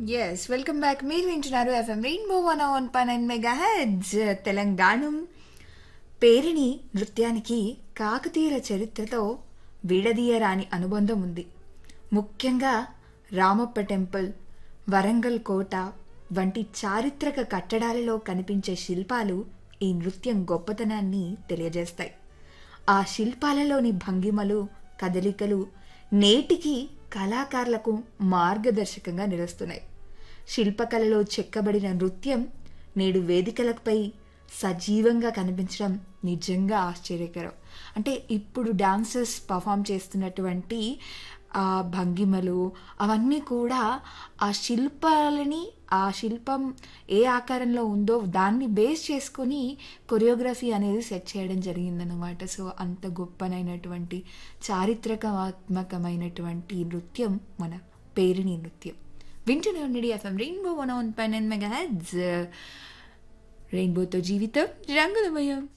yes welcome back మీరు వింటున్నారు FM rainbow one one పై nine megahertz Telangana Perini నృత్యానికి కాకతీయుల చరిత్రతో విడదీయరాని అనుబంధం ఉంది ముఖ్యంగా రామప్ప టెంపుల్ వరంగల్ కోట వంటి చారిత్రక కట్టడాలలో కనిపించే శిల్పాలు ఈ నృత్యం గొప్పతనాన్ని తెలియజేస్తాయి ఆ శిల్పాలలోని భంగిమలు కదలికలు నేటికి కళాకారులకు మార్గదర్శకంగా నిలుస్తున్నాయి శిల్పకళలో చెక్కబడిన నృత్యం నేడు వేదికలపై సజీవంగా కనిపించడం నిజంగా ఆశ్చర్యకరం అంటే ఇప్పుడు డాన్సర్స్ పర్ఫామ్ చేస్తున్నటువంటి ఆ భంగిమలు అవన్నీ కూడా ఆ శిల్పాలని ఆ శిల్పం ఏ ఆకారంలో ఉందో దాన్ని బేస్ చేసుకొని కొరియోగ్రఫీ అనేది సెట్ చేయడం జరిగిందనమాట సో అంత గొప్పనైనటువంటి చారిత్రకాత్మకమైనటువంటి నృత్యం మన పేరిణి నృత్యం వింటూనే ఉండండి ఎఫ్ఎం రెయిన్బో వన్ వన్ పై నైన్ మెగా హెడ్స్ రెయిన్బోతో జీవితం రంగులమయం